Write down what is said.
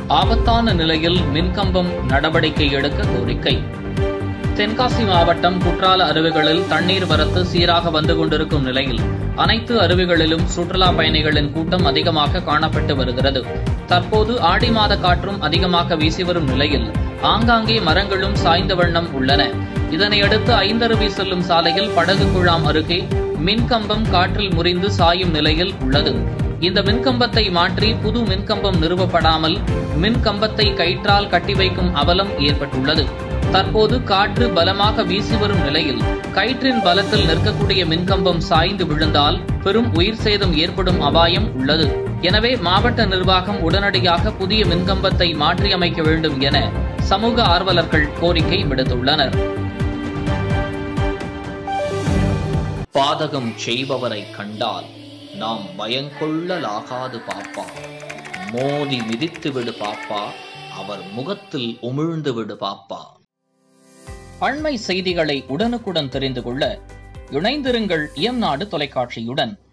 ஆபத்தான நிலையில் மின்கம்பம் நடவடிக்கை எடுக்க கோரிக்கை தென்காசி மாவட்டம் குற்றால அருவிகளில் தண்ணீர் வரத்து சீராக வந்து கொண்டிருக்கும் நிலையில் அனைத்து அருவிகளிலும் சுற்றுலா பயணிகளின் கூட்டம் அதிகமாக காணப்பட்டு வருகிறது தற்போது ஆடி மாத காற்றும் அதிகமாக வீசி வரும் நிலையில் ஆங்காங்கே மரங்களும் சாய்ந்த வண்ணம் உள்ளன இதனையடுத்து ஐந்தருவி செல்லும் சாலையில் படகு குழாம் அருகே மின்கம்பம் காற்றில் முறிந்து சாயும் நிலையில் உள்ளது இந்த மின்கம்பத்தை மாற்றி புது மின்கம்பம் நிறுவப்படாமல் மின்கம்பத்தை கயிற்றால் கட்டி வைக்கும் அவலம் ஏற்பட்டுள்ளது தற்போது காற்று பலமாக வீசி வரும் நிலையில் கயிற்றின் பலத்தில் நிற்கக்கூடிய மின்கம்பம் சாய்ந்து விழுந்தால் பெரும் உயிர் சேதம் ஏற்படும் அபாயம் உள்ளது எனவே மாவட்ட நிர்வாகம் உடனடியாக புதிய மின்கம்பத்தை மாற்றியமைக்க வேண்டும் என சமூக ஆர்வலர்கள் கோரிக்கை விடுத்துள்ளனர் பாதகம் செய்பவரை கண்டால் நாம் பயங்கொள்ளலாகாது பாப்பா மோதி மிதித்து விடு பாப்பா அவர் முகத்தில் உமிழ்ந்து விடு பாப்பா அண்மை செய்திகளை உடனுக்குடன் தெரிந்து கொள்ள இணைந்திருங்கள் இயம்நாடு தொலைக்காட்சியுடன்